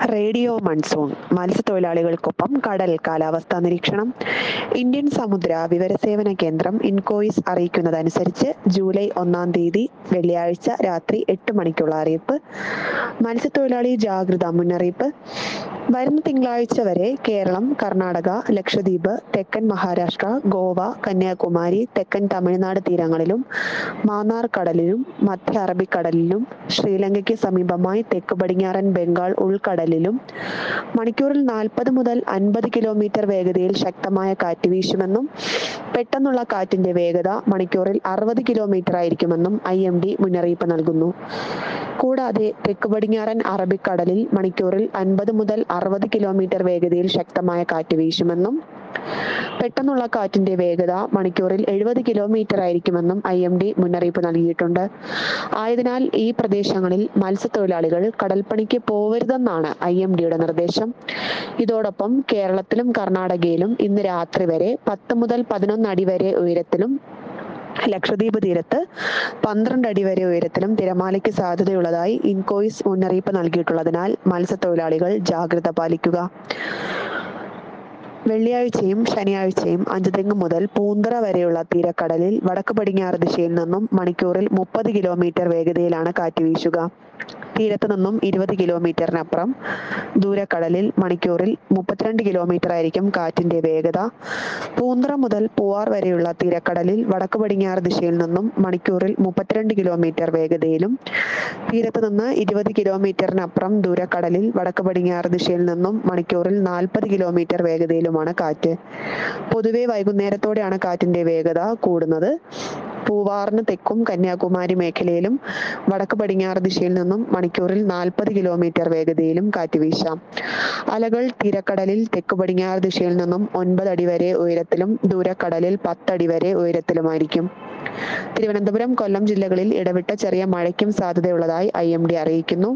radio monsoon മത്സ്യത്തൊഴിലാളികൾക്കൊപ്പം കടൽ കാലാവസ്ഥാ നിരീക്ഷണം ഇന്ത്യൻ സമുദ്ര വിവരസേവന കേന്ദ്രം ഇൻകോയിസ് അറിയിക്കുന്നതനുസരിച്ച് ജൂലൈ ഒന്നാം തീയതി വെള്ളിയാഴ്ച രാത്രി എട്ട് മണിക്കുള്ള അറിയിപ്പ് മത്സ്യത്തൊഴിലാളി ജാഗ്രതാ മുന്നറിയിപ്പ് വരുന്ന തിങ്കളാഴ്ച വരെ കേരളം കർണാടക ലക്ഷദ്വീപ് തെക്കൻ മഹാരാഷ്ട്ര ഗോവ കന്യാകുമാരി തെക്കൻ തമിഴ്നാട് തീരങ്ങളിലും മാന്നാർ കടലിലും മധ്യ അറബിക്കടലിലും ശ്രീലങ്കയ്ക്ക് സമീപമായി തെക്ക് പടിഞ്ഞാറൻ ബംഗാൾ ഉൾക്കടലിലും മണിക്കൂറിൽ നാൽപ്പത് മുതൽ അൻപത് കിലോമീറ്റർ വേഗതയിൽ ശക്തമായ കാറ്റ് വീശുമെന്നും പെട്ടെന്നുള്ള കാറ്റിന്റെ വേഗത മണിക്കൂറിൽ അറുപത് കിലോമീറ്റർ ആയിരിക്കുമെന്നും ഐ എം ഡി മുന്നറിയിപ്പ് നൽകുന്നു കൂടാതെ തെക്ക് പടിഞ്ഞാറൻ അറബിക്കടലിൽ മണിക്കൂറിൽ അൻപത് മുതൽ അറുപത് കിലോമീറ്റർ വേഗതയിൽ ശക്തമായ കാറ്റ് വീശുമെന്നും പെട്ടെന്നുള്ള കാറ്റിന്റെ വേഗത മണിക്കൂറിൽ എഴുപത് കിലോമീറ്റർ ആയിരിക്കുമെന്നും ഐ എം ഡി മുന്നറിയിപ്പ് നൽകിയിട്ടുണ്ട് ആയതിനാൽ ഈ പ്രദേശങ്ങളിൽ മത്സ്യത്തൊഴിലാളികൾ കടൽപ്പണിക്ക് പോവരുതെന്നാണ് ഐ എം ഡിയുടെ നിർദ്ദേശം ഇതോടൊപ്പം കേരളത്തിലും കർണാടകയിലും ഇന്ന് രാത്രി വരെ പത്ത് മുതൽ പതിനൊന്ന് അടി വരെ ഉയരത്തിലും ലക്ഷദ്വീപ് തീരത്ത് പന്ത്രണ്ട് അടി വരെ ഉയരത്തിലും തിരമാലയ്ക്ക് സാധ്യതയുള്ളതായി ഇൻകോയിസ് മുന്നറിയിപ്പ് നൽകിയിട്ടുള്ളതിനാൽ മത്സ്യത്തൊഴിലാളികൾ ജാഗ്രത പാലിക്കുക വെള്ളിയാഴ്ചയും ശനിയാഴ്ചയും അഞ്ചുതെങ്ങ് മുതൽ പൂന്തറ വരെയുള്ള തീരക്കടലിൽ വടക്ക് പടിഞ്ഞാറ് ദിശയിൽ നിന്നും മണിക്കൂറിൽ മുപ്പത് കിലോമീറ്റർ വേഗതയിലാണ് കാറ്റ് വീശുക തീരത്ത് നിന്നും ഇരുപത് കിലോമീറ്ററിനപ്പുറം ദൂരക്കടലിൽ മണിക്കൂറിൽ മുപ്പത്തിരണ്ട് കിലോമീറ്റർ ആയിരിക്കും കാറ്റിന്റെ വേഗത പൂന്തറ മുതൽ പൂവാർ വരെയുള്ള തീരക്കടലിൽ വടക്ക് പടിഞ്ഞാറ് ദിശയിൽ നിന്നും മണിക്കൂറിൽ മുപ്പത്തിരണ്ട് കിലോമീറ്റർ വേഗതയിലും തീരത്ത് നിന്ന് ഇരുപത് കിലോമീറ്ററിനപ്പുറം ദൂരക്കടലിൽ വടക്ക് പടിഞ്ഞാറ് ദിശയിൽ നിന്നും മണിക്കൂറിൽ നാൽപ്പത് കിലോമീറ്റർ വേഗതയിലുമാണ് കാറ്റ് പൊതുവെ വൈകുന്നേരത്തോടെയാണ് കാറ്റിന്റെ വേഗത കൂടുന്നത് പൂവാറിന് തെക്കും കന്യാകുമാരി മേഖലയിലും വടക്ക് പടിഞ്ഞാറ് ദിശയിൽ നിന്നും മണിക്കൂറിൽ നാൽപ്പത് കിലോമീറ്റർ വേഗതയിലും കാറ്റ് വീശാം അലകൾ തീരക്കടലിൽ തെക്ക് പടിഞ്ഞാറ് ദിശയിൽ നിന്നും ഒൻപത് അടി വരെ ഉയരത്തിലും ദൂരക്കടലിൽ പത്തടി വരെ ഉയരത്തിലുമായിരിക്കും തിരുവനന്തപുരം കൊല്ലം ജില്ലകളിൽ ഇടവിട്ട ചെറിയ മഴയ്ക്കും സാധ്യതയുള്ളതായി ഐ എം ഡി അറിയിക്കുന്നു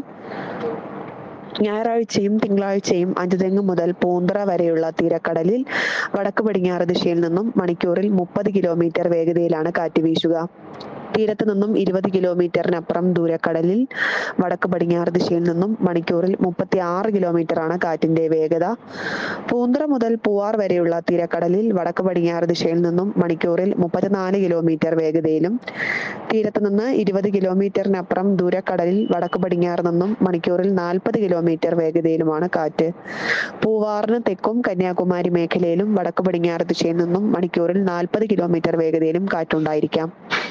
ഞായറാഴ്ചയും തിങ്കളാഴ്ചയും അഞ്ചുതെങ്ങ് മുതൽ പൂന്തറ വരെയുള്ള തീരക്കടലിൽ വടക്ക് പടിഞ്ഞാറ് ദിശയിൽ നിന്നും മണിക്കൂറിൽ മുപ്പത് കിലോമീറ്റർ വേഗതയിലാണ് കാറ്റ് വീശുക തീരത്ത് നിന്നും ഇരുപത് കിലോമീറ്ററിനപ്പുറം ദൂരക്കടലിൽ വടക്ക് പടിഞ്ഞാറ് ദിശയിൽ നിന്നും മണിക്കൂറിൽ മുപ്പത്തി ആറ് കിലോമീറ്റർ ആണ് കാറ്റിന്റെ വേഗത പൂന്തറ മുതൽ പൂവാർ വരെയുള്ള തീരക്കടലിൽ വടക്ക് പടിഞ്ഞാറ് ദിശയിൽ നിന്നും മണിക്കൂറിൽ മുപ്പത്തിനാല് കിലോമീറ്റർ വേഗതയിലും തീരത്ത് നിന്ന് ഇരുപത് കിലോമീറ്ററിനപ്പുറം ദൂരക്കടലിൽ വടക്ക് പടിഞ്ഞാറ് നിന്നും മണിക്കൂറിൽ നാൽപ്പത് കിലോമീറ്റർ വേഗതയിലുമാണ് കാറ്റ് പൂവാറിന് തെക്കും കന്യാകുമാരി മേഖലയിലും വടക്ക് പടിഞ്ഞാറ് ദിശയിൽ നിന്നും മണിക്കൂറിൽ നാൽപ്പത് കിലോമീറ്റർ വേഗതയിലും കാറ്റുണ്ടായിരിക്കാം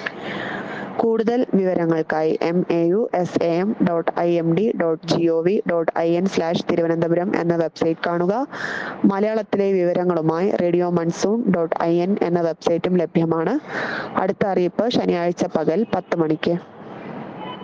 കൂടുതൽ വിവരങ്ങൾക്കായി M A U S A M dot I M D dot G O V dot I N slash Thiruvananthapuram എന്ന വെബ്സൈറ്റ് കാണുക മലയാളത്തിലെ വിവരങ്ങളുമായി radio monsoon dot I N എന്ന വെബ്സൈറ്റും ലഭ്യമാണ് അടുത്ത അറിയിപ്പ് ശനിയാഴ്ച പകൽ പത്ത് മണിക്ക്